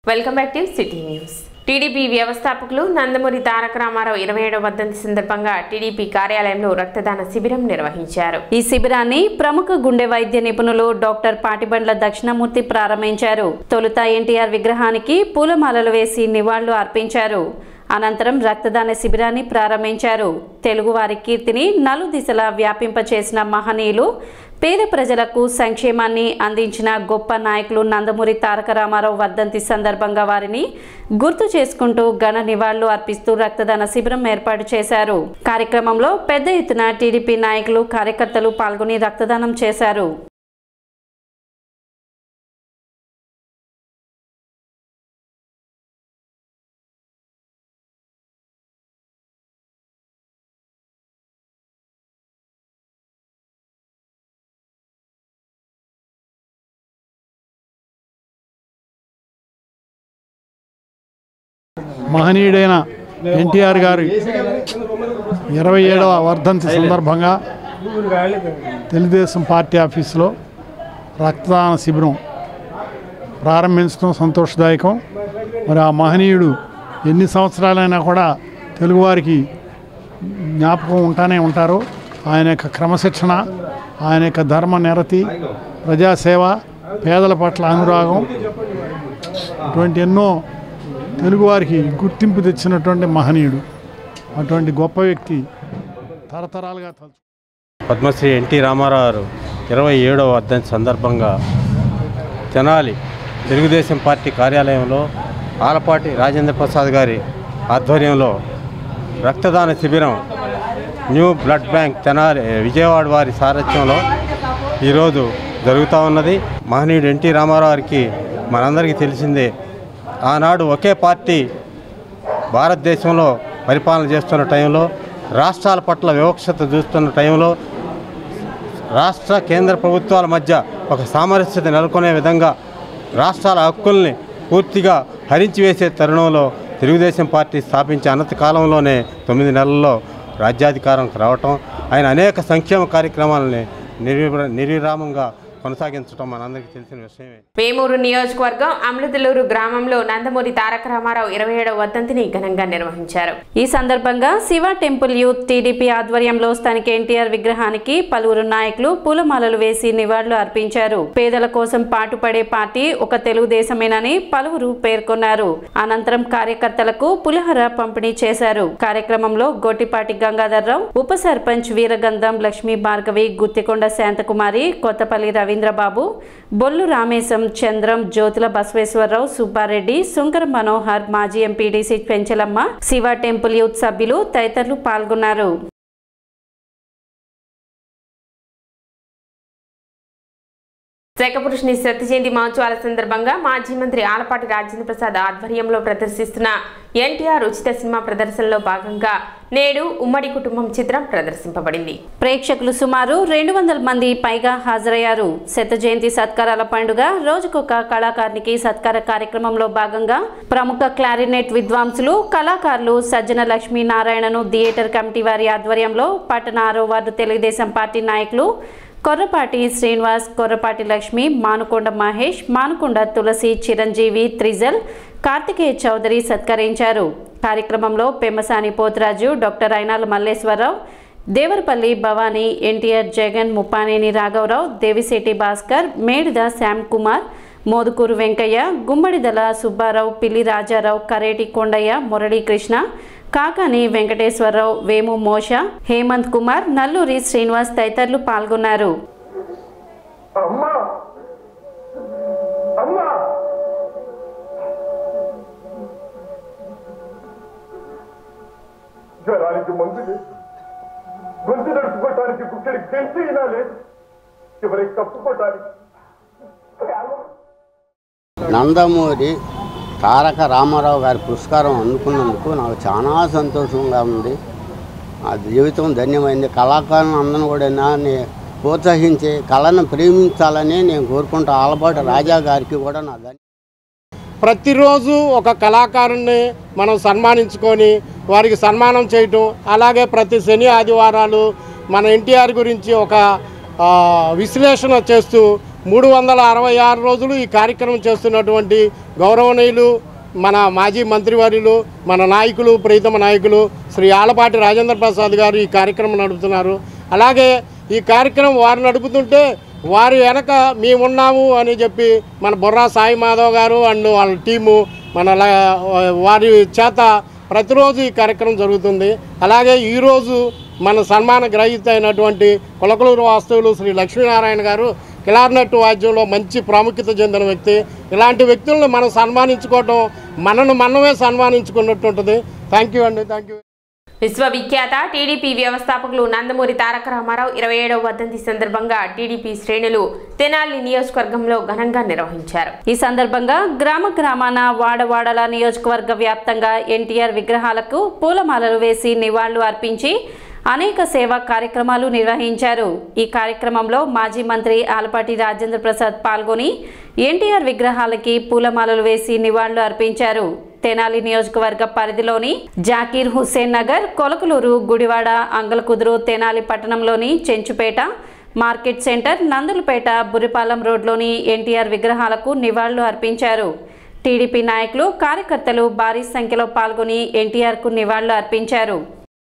welcome back to city news TDP వ్యవస్థాపకులు నందమూరి తారక రామారావు ఇరవై ఏడవ వర్ధంతి సందర్భంగా టీడీపీ కార్యాలయంలో రక్తదాన శిబిరం నిర్వహించారు ఈ శిబిరాన్ని ప్రముఖ గుండె వైద్య నిపుణులు డాక్టర్ పాటిబండ్ల దక్షిణమూర్తి ప్రారంభించారు తొలుత ఎన్టీఆర్ విగ్రహానికి పూలమాలలు వేసి నివాళులు అర్పించారు అనంతరం రక్తదాన శిబిరాన్ని ప్రారంభించారు తెలుగువారి కీర్తిని నలుదిశలా వ్యాపింపచేసిన మహనీయులు పేద ప్రజలకు సంక్షేమాన్ని అందించిన గొప్ప నాయకులు నందమూరి తారక రామారావు వర్ధంతి సందర్భంగా వారిని గుర్తు చేసుకుంటూ ఘన నివాళులు అర్పిస్తూ రక్తదాన శిబిరం ఏర్పాటు చేశారు కార్యక్రమంలో పెద్ద ఎత్తున టీడీపీ నాయకులు కార్యకర్తలు పాల్గొని రక్తదానం చేశారు మహనీయుడైన ఎన్టీఆర్ గారి ఇరవై ఏడవ వర్ధంతి సందర్భంగా తెలుగుదేశం పార్టీ ఆఫీసులో రక్తదాన శిబిరం ప్రారంభించడం సంతోషదాయకం మరి ఆ మహనీయుడు ఎన్ని సంవత్సరాలైనా కూడా తెలుగువారికి జ్ఞాపకం ఉంటానే ఉంటారు ఆయన యొక్క క్రమశిక్షణ ఆయన యొక్క ధర్మ నిరతి ప్రజాసేవ పేదల పట్ల అనురాగం ఇటువంటి ఎన్నో తెలుగువారికి గుర్తింపు తెచ్చినటువంటి మహనీయుడు అటువంటి గొప్ప వ్యక్తి తరతరాలుగా తలుచు పద్మశ్రీ ఎన్టీ రామారావు గారు ఇరవై ఏడవ వర్ధంతి సందర్భంగా తెనాలి తెలుగుదేశం పార్టీ కార్యాలయంలో ఆలపాటి రాజేంద్ర ప్రసాద్ గారి ఆధ్వర్యంలో రక్తదాన శిబిరం new blood bank Tenali Vijayawada వారి సారథ్యంలో ఈరోజు జరుగుతూ ఉన్నది మహనీయుడు ఎన్టీ రామారావు గారికి మనందరికీ తెలిసిందే ఆనాడు ఒకే పార్టీ భారతదేశంలో పరిపాలన చేస్తున్న టైంలో రాష్ట్రాల పట్ల వివక్షత చూస్తున్న టైంలో రాష్ట్ర కేంద్ర ప్రభుత్వాల మధ్య ఒక సామరస్యత నెలకొనే విధంగా రాష్ట్రాల హక్కుల్ని పూర్తిగా హరించి వేసే తరుణంలో తెలుగుదేశం పార్టీ స్థాపించే అనంత కాలంలోనే తొమ్మిది నెలల్లో రాజ్యాధికారంకి రావటం ఆయన అనేక సంక్షేమ కార్యక్రమాలని నిర్వి నిర్విరామంగా కొనసాగించడం మనందరికీ తెలిసిన విషయమే వేమూరు నియోజకవర్గం అమృతలూరు గ్రామంలో నందమూరి తారక రామారావు ఇరవై ఏడవ వర్ధంతిని ఘనంగా నిర్వహించారు ఈ సందర్భంగా శివ టెంపుల్ యూత్ టీడీపీ ఆధ్వర్యంలో స్థానిక ఎన్టీఆర్ విగ్రహానికి పలువురు నాయకులు పూలమాలలు వేసి నివాళులు అర్పించారు పేదల కోసం పాటుపడే పార్టీ ఒక తెలుగుదేశమేనని పలువురు పేర్కొన్నారు అనంతరం కార్యకర్తలకు పులిహోర పంపిణీ చేశారు కార్యక్రమంలో గోటిపాటి గంగాధర్రావు ఉప సర్పంచ్ వీరగంధం లక్ష్మీ భార్గవి గుత్తికొండ శాంతకుమారి కొత్తపల్లి రవీంద్రబాబు బొల్లు రామేశం చంద్రం జ్యోతుల బసవేశ్వరరావు సుబ్బారెడ్డి శుంకర మనోహర్ మాజీ MPDC Penchalamma Shiva temple youth సభ్యులు తదితరులు పాల్గొన్నారు శేఖపురుషుని సత్య జయంతి మహోత్సవాల సందర్భంగా మాజీ మంత్రి ఆలపాటి రాజేంద్ర ప్రసాద్ ఆధ్వర్యంలో ప్రదర్శిస్తున్న ఎన్టీఆర్ ఉచిత సినిమా ప్రదర్శనలో భాగంగా నేడు ఉమ్మడి కుటుంబం చిత్రం ప్రదర్శింపబడింది ప్రేక్షకులు సుమారు రెండు వందల మంది పైగా హాజరయ్యారు శత జయంతి సత్కారాల పండుగ రోజుకొక కళాకారునికి సత్కార కార్యక్రమంలో భాగంగా ప్రముఖ క్లారినెట్ విద్వాంసులు కళాకారులు సజ్జన లక్ష్మీ నారాయణను థియేటర్ కమిటీ వారి ఆధ్వర్యంలో పట్టణ ఆరో వార్డు తెలుగుదేశం పార్టీ నాయకులు కొర్రపాటి శ్రీనివాస్ కొర్రపాటి లక్ష్మి మానుకొండ మహేష్ మానుకొండ తులసి చిరంజీవి త్రిజల్ కార్తికేయ చౌదరి సత్కరించారు కార్యక్రమంలో పెమ్మసాని పోతురాజు డాక్టర్ అయినాల మల్లేశ్వరరావు దేవరపల్లి భవానీ ఎన్టీఆర్ జగన్ ముప్పానేని రాఘవరావు దేవిశెట్టి భాస్కర్ మేడిద శ్యామ్ కుమార్ మోదుకూరు వెంకయ్య గుమ్మడిదల సుబ్బారావు పిల్లి రాజారావు కరేటి కొండయ్య మురళీకృష్ణ కాకాని వెంకటేశ్వరరావు వేము మోష హేమంత్ కుమార్ నల్లూరి శ్రీనివాస్ తదితరులు పాల్గొన్నారు అమ్మా అమ్మా జ్వరానికి మందు లేదు గొంతు నడుచుకోవటానికి కుక్కడి గంటి అయినా లేదు చివరికి కప్పుకోవటానికి కేవలం నందమూరి తారక రామారావు గారి పురస్కారం అందుకున్నందుకు నాకు చాలా సంతోషంగా ఉంది ఆ జీవితం ధన్యమైంది కళాకారులను అందరూ కూడా నాన్ని ప్రోత్సహించి కళను ప్రేమించాలని నేను కోరుకుంటా ఆలపాటి రాజా గారికి కూడా నా ధన్య ప్రతిరోజు ఒక కళాకారుణ్ణి మనం సన్మానించుకొని వారికి సన్మానం చేయటం అలాగే ప్రతి శని ఆదివారాలు మన ఎన్టీఆర్ గురించి ఒక ఆ, విశ్లేషణ చేస్తూ మూడు వందల అరవై ఆరు రోజులు ఈ కార్యక్రమం చేస్తున్నటువంటి గౌరవనీయులు మన మాజీ మంత్రివర్యులు మన నాయకులు ప్రీతమ నాయకులు శ్రీ ఆలపాటి రాజేంద్ర ప్రసాద్ గారు ఈ కార్యక్రమం నడుపుతున్నారు అలాగే ఈ కార్యక్రమం వారు నడుపుతుంటే వారి వెనక మేమున్నాము అని చెప్పి మన బొర్రా సాయి మాధవ్ గారు అండ్ వాళ్ళ టీము మన లా- వారి చేత ప్రతిరోజు ఈ కార్యక్రమం జరుగుతుంది అలాగే ఈరోజు మన సన్మాన గ్రహీత అయినటువంటి కొలకలూరు వాస్తువులు శ్రీ లక్ష్మీనారాయణ గారు కిలార్నెట్ వాద్యంలో మంచి ప్రాముఖ్యత చెందిన వ్యక్తి ఇలాంటి వ్యక్తులను మనం సన్మానించుకోవటం మనను మనమే సన్మానించుకున్నట్టు ఉంటుంది థ్యాంక్ యూ అండి థ్యాంక్ యూ విశ్వవిఖ్యాత టీడీపీ వ్యవస్థాపకులు నందమూరి తారక రామారావు ఇరవై ఏడవ వర్ధంతి సందర్భంగా టీడీపీ శ్రేణులు తెనాలి నియోజకవర్గంలో ఘనంగా నిర్వహించారు ఈ సందర్భంగా గ్రామ గ్రామాన వాడవాడల నియోజకవర్గ వ్యాప్తంగా ఎన్టీఆర్ విగ్రహాలకు పూలమాలలు వేసి నివాళులు అర్పించి అనేక సేవా కార్యక్రమాలు నిర్వహించారు ఈ కార్యక్రమంలో మాజీ మంత్రి ఆలపాటి రాజేంద్ర ప్రసాద్ పాల్గొని ఎన్టీఆర్ విగ్రహాలకి పూలమాలలు వేసి నివాళులు అర్పించారు తెనాలి నియోజకవర్గ పరిధిలోని జాకీర్ హుస్సేన్ నగర్ కొలకలూరు గుడివాడ అంగలకుదురు తెనాలి పట్టణంలోని చెంచుపేట మార్కెట్ సెంటర్ నందులపేట బురిపాలెం రోడ్లోని ఎన్టీఆర్ విగ్రహాలకు నివాళులు అర్పించారు టీడీపీ నాయకులు కార్యకర్తలు భారీ సంఖ్యలో పాల్గొని ఎన్టీఆర్కు నివాళులు అర్పించారు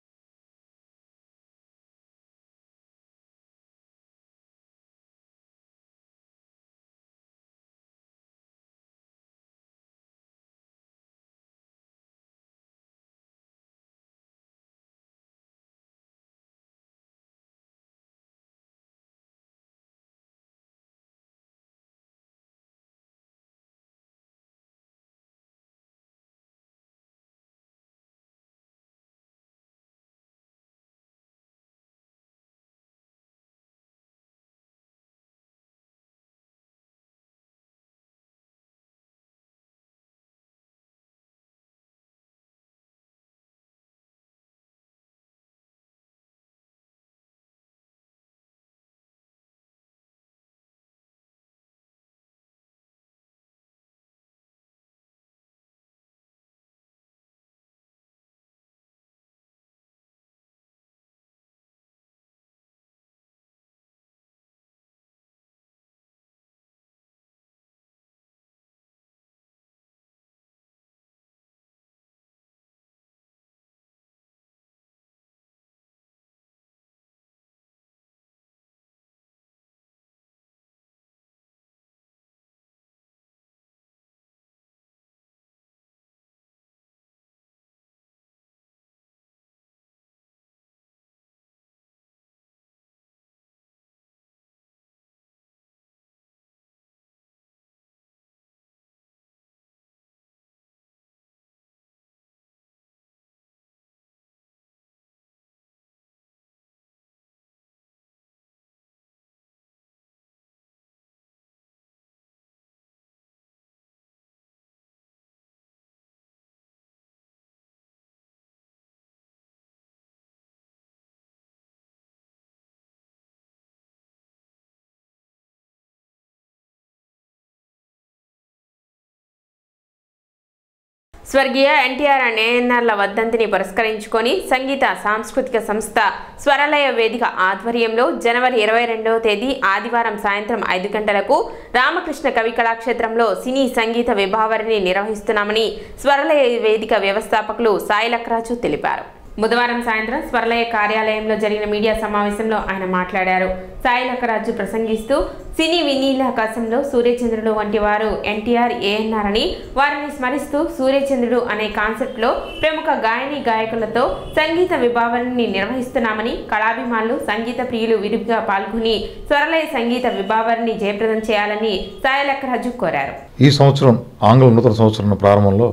స్వర్గీయ ఎన్టీఆర్ అండ్ ఏఎన్ఆర్ల వర్ధంతిని పురస్కరించుకొని సంగీత సాంస్కృతిక సంస్థ స్వరలయ వేదిక ఆధ్వర్యంలో జనవరి ఇరవై రెండవ తేదీ ఆదివారం సాయంత్రం ఐదు గంటలకు రామకృష్ణ కవి కళాక్షేత్రంలో సినీ సంగీత విభావరిని నిర్వహిస్తున్నామని స్వరలయ వేదిక వ్యవస్థాపకులు సాయి లక్రాజు తెలిపారు బుధవారం సాయంత్రం స్వర్లయ కార్యాలయంలో జరిగిన మీడియా సమావేశంలో ఆయన మాట్లాడారు సాయి లక్కరాజు ప్రసంగిస్తూ సినీ వినీలాకాశంలో సూర్యచంద్రుడు వంటి వారు ఎన్టీఆర్ ఏఎన్ఆర్ అని వారిని స్మరిస్తూ సూర్యచంద్రుడు అనే కాన్సెప్ట్లో ప్రముఖ గాయని గాయకులతో సంగీత విభావరిని నిర్వహిస్తున్నామని కళాభిమానులు సంగీత ప్రియులు విరివిగా పాల్గొని స్వరలయ సంగీత విభావరిని జయప్రదం చేయాలని సాయి లక్కరాజు కోరారు ఈ సంవత్సరం ఆంగ్ల నూతన సంవత్సరం ప్రారంభంలో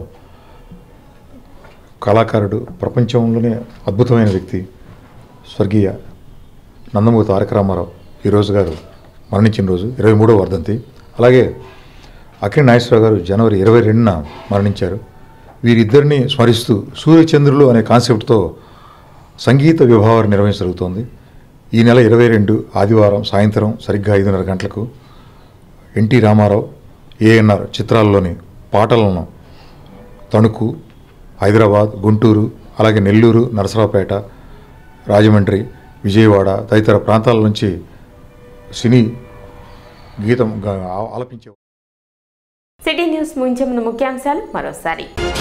కళాకారుడు ప్రపంచంలోనే అద్భుతమైన వ్యక్తి స్వర్గీయ నందమూరి తారక రామారావు ఈరోజు గారు మరణించిన రోజు ఇరవై మూడవ వర్ధంతి అలాగే అఖిల నాగేశ్వరరావు గారు జనవరి ఇరవై రెండున మరణించారు వీరిద్దరిని స్మరిస్తూ సూర్యచంద్రులు అనే కాన్సెప్ట్తో సంగీత విభావాలు నిర్వహించగలుగుతోంది ఈ నెల ఇరవై రెండు ఆదివారం సాయంత్రం సరిగ్గా ఐదున్నర గంటలకు ఎన్టీ రామారావు ఏఎన్ఆర్ చిత్రాల్లోని పాటలను తణుకు హైదరాబాద్ గుంటూరు అలాగే నెల్లూరు నరసరావుపేట రాజమండ్రి విజయవాడ తదితర ప్రాంతాల నుంచి సినీ గీతం గా- ఆ- ఆలపించే సిటీ న్యూస్ ముగించే ముందు ముఖ్యాంశాలు మరోసారి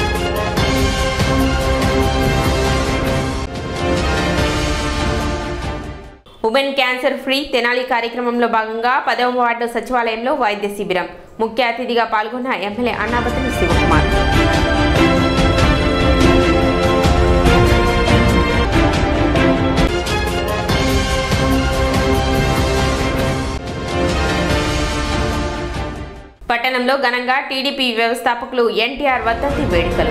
ఉమెన్ క్యాన్సర్ ఫ్రీ తెనాలి కార్యక్రమంలో భాగంగా పదవ వార్డు సచివాలయంలో వైద్య శిబిరం ముఖ్య అతిథిగా పాల్గొన్న ఎమ్మెల్యే అన్నాబతిని శివకుమార్ పట్టణంలో ఘనంగా టీడీపీ వ్యవస్థాపకులు ఎన్టీఆర్ వర్ధంతి వేడుకలు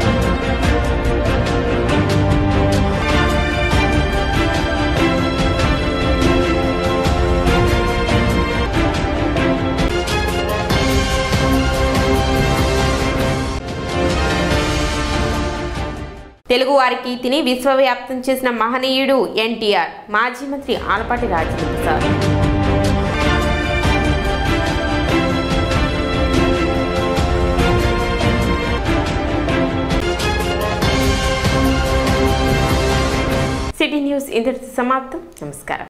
తెలుగు వారికి తిని విశ్వవ్యాప్తం చేసిన మహనీయుడు ఎన్టీఆర్ మాజీ మంత్రి ఆలపాటి రాజేంద్ర ప్రసాద్ సిటీ న్యూస్ ఇంతటితో సమాప్తం నమస్కారం